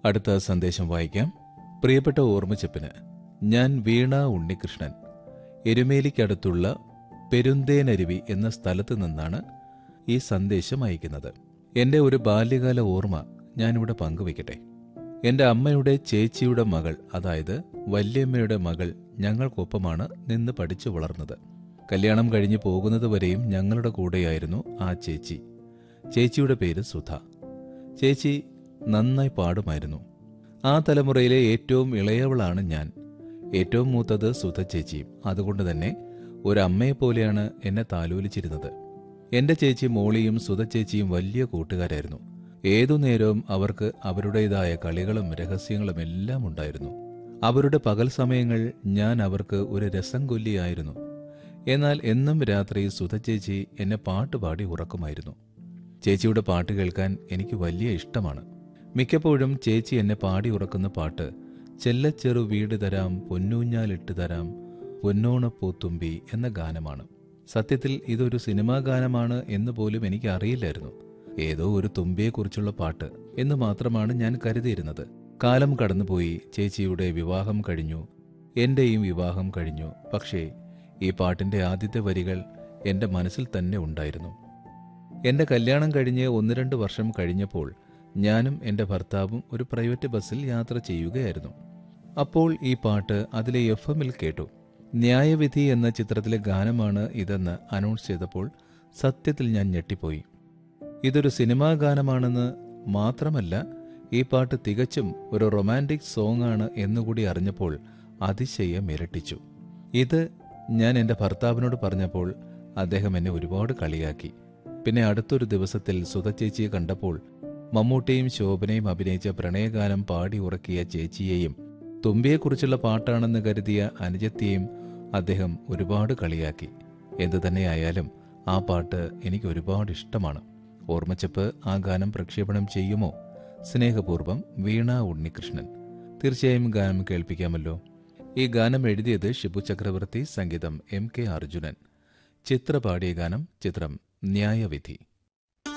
അടുത്ത സന്ദേശം വായിക്കാം പ്രിയപ്പെട്ട ഓർമ്മച്ചപ്പിന് ഞാൻ വീണ ഉണ്ണികൃഷ്ണൻ എരുമേലിക്കടുത്തുള്ള പെരുന്തേനരുവി എന്ന സ്ഥലത്ത് നിന്നാണ് ഈ സന്ദേശം അയക്കുന്നത് എന്റെ ഒരു ബാല്യകാല ഓർമ്മ ഞാനിവിടെ പങ്കുവയ്ക്കട്ടെ എന്റെ അമ്മയുടെ ചേച്ചിയുടെ മകൾ അതായത് വല്യമ്മയുടെ മകൾ ഞങ്ങൾക്കൊപ്പമാണ് നിന്ന് പഠിച്ചു വളർന്നത് കല്യാണം കഴിഞ്ഞു പോകുന്നത് വരെയും ഞങ്ങളുടെ കൂടെയായിരുന്നു ആ ചേച്ചി ചേച്ചിയുടെ പേര് സുധ ചേച്ചി നന്നായി പാടുമായിരുന്നു ആ തലമുറയിലെ ഏറ്റവും ഇളയവളാണ് ഞാൻ ഏറ്റവും മൂത്തത് സുധ ചേച്ചിയും അതുകൊണ്ട് തന്നെ ഒരമ്മയെ പോലെയാണ് എന്നെ താലോലിച്ചിരുന്നത് എന്റെ ചേച്ചി മോളിയും സുധ ചേച്ചിയും വലിയ കൂട്ടുകാരായിരുന്നു ഏതു നേരവും അവർക്ക് അവരുടേതായ കളികളും രഹസ്യങ്ങളും എല്ലാം ഉണ്ടായിരുന്നു അവരുടെ പകൽ സമയങ്ങൾ ഞാൻ അവർക്ക് ഒരു രസം കൊല്ലിയായിരുന്നു എന്നാൽ എന്നും രാത്രി സുധ ചേച്ചി എന്നെ പാട്ടുപാടി ഉറക്കുമായിരുന്നു ചേച്ചിയുടെ പാട്ട് കേൾക്കാൻ എനിക്ക് വലിയ ഇഷ്ടമാണ് മിക്കപ്പോഴും ചേച്ചി എന്നെ പാടി ഉറക്കുന്ന പാട്ട് ചെല്ലച്ചെറു വീട് തരാം പൊന്നൂഞ്ഞാലിട്ട് തരാം പൊന്നോണപ്പൂത്തുമ്പി എന്ന ഗാനമാണ് സത്യത്തിൽ ഇതൊരു സിനിമാ ഗാനമാണ് എന്ന് പോലും എനിക്ക് അറിയില്ലായിരുന്നു ഏതോ ഒരു തുമ്പിയെക്കുറിച്ചുള്ള പാട്ട് എന്ന് മാത്രമാണ് ഞാൻ കരുതിയിരുന്നത് കാലം കടന്നുപോയി ചേച്ചിയുടെ വിവാഹം കഴിഞ്ഞു എന്റെയും വിവാഹം കഴിഞ്ഞു പക്ഷേ ഈ പാട്ടിന്റെ ആദ്യത്തെ വരികൾ എന്റെ മനസ്സിൽ തന്നെ ഉണ്ടായിരുന്നു എന്റെ കല്യാണം കഴിഞ്ഞ് ഒന്ന് രണ്ട് വർഷം കഴിഞ്ഞപ്പോൾ ഞാനും എന്റെ ഭർത്താവും ഒരു പ്രൈവറ്റ് ബസ്സിൽ യാത്ര ചെയ്യുകയായിരുന്നു അപ്പോൾ ഈ പാട്ട് അതിലെ എഫ് എമ്മിൽ കേട്ടു ന്യായവിധി എന്ന ചിത്രത്തിലെ ഗാനമാണ് ഇതെന്ന് അനൗൺസ് ചെയ്തപ്പോൾ സത്യത്തിൽ ഞാൻ ഞെട്ടിപ്പോയി ഇതൊരു സിനിമാ ഗാനമാണെന്ന് മാത്രമല്ല ഈ പാട്ട് തികച്ചും ഒരു റൊമാൻറ്റിക് സോങ് ആണ് എന്നുകൂടി അറിഞ്ഞപ്പോൾ അതിശയം ഇരട്ടിച്ചു ഇത് ഞാൻ എൻ്റെ ഭർത്താവിനോട് പറഞ്ഞപ്പോൾ അദ്ദേഹം എന്നെ ഒരുപാട് കളിയാക്കി പിന്നെ അടുത്തൊരു ദിവസത്തിൽ സുധ ചേച്ചിയെ കണ്ടപ്പോൾ മമ്മൂട്ടിയും ശോഭനയും അഭിനയിച്ച പ്രണയഗാനം പാടി ഉറക്കിയ ചേച്ചിയെയും തുമ്പിയെക്കുറിച്ചുള്ള പാട്ടാണെന്ന് കരുതിയ അനുജത്തിയെയും അദ്ദേഹം ഒരുപാട് കളിയാക്കി എന്തു തന്നെയായാലും ആ പാട്ട് എനിക്ക് ഒരുപാട് ഇഷ്ടമാണ് ഓർമ്മച്ചപ്പ് ആ ഗാനം പ്രക്ഷേപണം ചെയ്യുമോ സ്നേഹപൂർവ്വം വീണ ഉണ്ണികൃഷ്ണൻ തീർച്ചയായും ഗാനം കേൾപ്പിക്കാമല്ലോ ഈ ഗാനം എഴുതിയത് ഷിബു ചക്രവർത്തി സംഗീതം എം കെ അർജുനൻ ചിത്ര പാടിയ ഗാനം ചിത്രം ന്യായവിധി